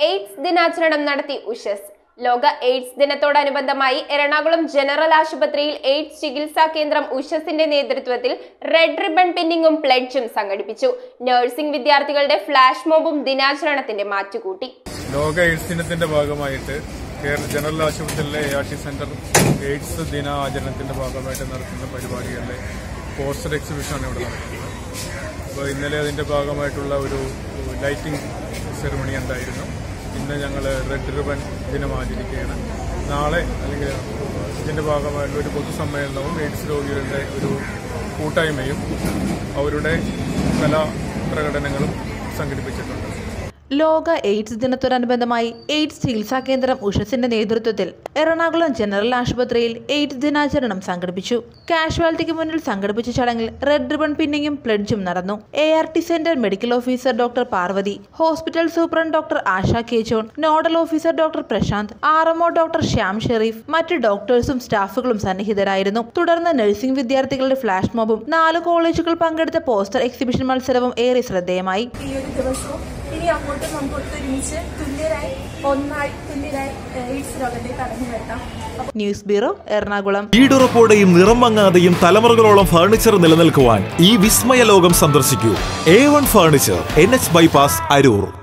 AIDS ദിനാചരണം നടത്തി ഉഷസ് ലോക എയ്ഡ്സ് ദിനത്തോടനുബന്ധമായി എറണാകുളം ജനറൽ ആശുപത്രിയിൽ എയ്ഡ്സ് ചികിത്സാ കേന്ദ്രം ഉഷസിന്റെ നേതൃത്വത്തിൽ റെഡ് റിബൺ പിന്നിങ്ങും പ്ലെഡ്ജും സംഘടിപ്പിച്ചു നഴ്സിംഗ് വിദ്യാർത്ഥികളുടെ ഫ്ലാഷ് മോബും ദിനാചരണത്തിന്റെ മാറ്റുകൂട്ടി ലോക എയ്ഡ്സ് ദിനത്തിന്റെ ഭാഗമായിട്ട് കേരള ജനറൽ ആശുപത്രിയിലെ A R T centre AIDS ദിനാചരണത്തിന്റെ ഭാഗമായിട്ട് നടത്തുന്ന പരിപാടികളിലെ പോസ്റ്റർ എക്സിബിഷനാണ് ഇവിടെ നടക്കുന്നത് അപ്പോൾ ഇന്നലെ അതിന്റെ ഭാഗമായിട്ടുള്ള ഒരു ലൈറ്റിംഗ് സെറിമണി ഉണ്ടായിരുന്നു ഇന്ന് ഞങ്ങൾ റെഡ് റിബൺ ദിനം ആചരിക്കുകയാണ് നാളെ അല്ലെങ്കിൽ ഇതിന്റെ ഭാഗമായിട്ടുള്ള ഒരു പൊതുസമ്മേളനവും എയ്ഡ്സ് രോഗികളുടെ ഒരു കൂട്ടായ്മയും അവരുടെ കലാ പ്രകടനങ്ങളും സംഘടിപ്പിച്ചിട്ടുണ്ട് ലോക എയ്ഡ്സ് ദിനത്തോടനുബന്ധമായി എയ്ഡ്സ് ചികിത്സാ കേന്ദ്രം ഉഷസിന്റെ നേതൃത്വത്തിൽ എറണാകുളം ജനറൽ ആശുപത്രിയിൽ എയ്ഡ്സ് ദിനാചരണം സംഘടിപ്പിച്ചു കാഷ്വാലിറ്റിക്ക് മുന്നിൽ സംഘടിപ്പിച്ച ചടങ്ങിൽ റെഡ് റിബൺ പിന്നിങ്ങും പ്ലഡ്ജും നടന്നു A R T centre medical officer doctor Parvathy hospital superintendent doctor Asha K John nodal officer doctor Prashanth R MO doctor Shyam Sherif മറ്റ് ഡോക്ടേഴ്സും സ്റ്റാഫുകളും സന്നിഹിതരായിരുന്നു തുടർന്ന് നഴ്സിംഗ് വിദ്യാർത്ഥികളുടെ ഫ്ലാഷ് മോബും നാല് കോളേജുകൾ പങ്കെടുത്ത പോസ്റ്റർ എക്സിബിഷൻ മത്സരവും ഏറെ ശ്രദ്ധേയമായി ഈ ഒരു ദിവസവും ഇനി അങ്ങോട്ട് നമുക്ക് ഒത്തൊരുമിച്ച് തുല്യരായി ഒന്നായി തുല്യരായി ഏഹ്, എയ്ഡ്സ് രോഗത്തെ തടഞ്ഞു നിർത്താം ന്യൂസ് ബ്യൂറോ എറണാകുളം ഈടുറപ്പോടെയും നിറം മങ്ങാതെയും തലമുറകളോളം ഫർണിച്ചർ നിലനിൽക്കുവാൻ ഈ വിസ്മയ ലോകം സന്ദർശിക്കൂ A one furniture N H bypass Aroor